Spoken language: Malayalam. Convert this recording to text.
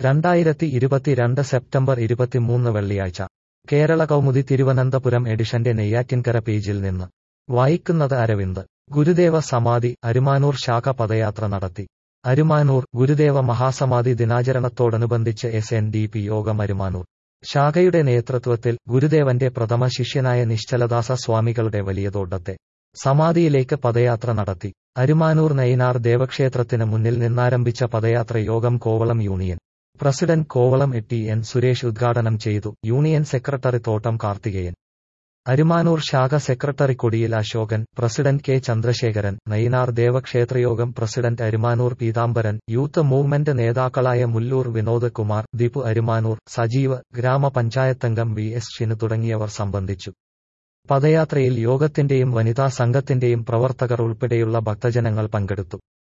രണ്ടായിരത്തി ഇരുപത്തിരണ്ട് സെപ്റ്റംബർ ഇരുപത്തിമൂന്ന് വെള്ളിയാഴ്ച കേരള കൗമുദി തിരുവനന്തപുരം എഡിഷന്റെ നെയ്യാറ്റിൻകര പേജിൽ നിന്ന് വായിക്കുന്നത് അരവിന്ദ് ഗുരുദേവ സമാധി അരുമാനൂർ ശാഖ പദയാത്ര നടത്തി അരുമാനൂർ ഗുരുദേവ മഹാസമാധി ദിനാചരണത്തോടനുബന്ധിച്ച് എസ് എൻ ഡി പി യോഗം അരുമാനൂർ ശാഖയുടെ നേതൃത്വത്തിൽ ഗുരുദേവന്റെ പ്രഥമ ശിഷ്യനായ നിശ്ചലദാസ സ്വാമികളുടെ വലിയ തോട്ടത്തെ സമാധിയിലേക്ക് പദയാത്ര നടത്തി അരുമാനൂർ നയിനാർ ദേവക്ഷേത്രത്തിന് മുന്നിൽ നിന്നാരംഭിച്ച പദയാത്ര യോഗം കോവളം യൂണിയൻ പ്രസിഡന്റ് കോവളം എട്ടി എൻ സുരേഷ് ഉദ്ഘാടനം ചെയ്തു യൂണിയൻ സെക്രട്ടറി തോട്ടം കാർത്തികേയൻ അരുമാനൂർ ശാഖ സെക്രട്ടറി കൊടിയിൽ അശോകൻ പ്രസിഡന്റ് കെ ചന്ദ്രശേഖരൻ നയിനാർ ദേവക്ഷേത്രയോഗം president Arumanoor Peethambaran youth movement നേതാക്കളായ മുല്ലൂർ വിനോദ് കുമാർ ദീപു അരുമാനൂർ സജീവ് ഗ്രാമപഞ്ചായത്തംഗം വി എസ് ഷിനു തുടങ്ങിയവർ സംബന്ധിച്ചു പദയാത്രയിൽ യോഗത്തിന്റെയും വനിതാ സംഘത്തിന്റെയും പ്രവർത്തകർ ഉൾപ്പെടെയുള്ള ഭക്തജനങ്ങൾ പങ്കെടുത്തു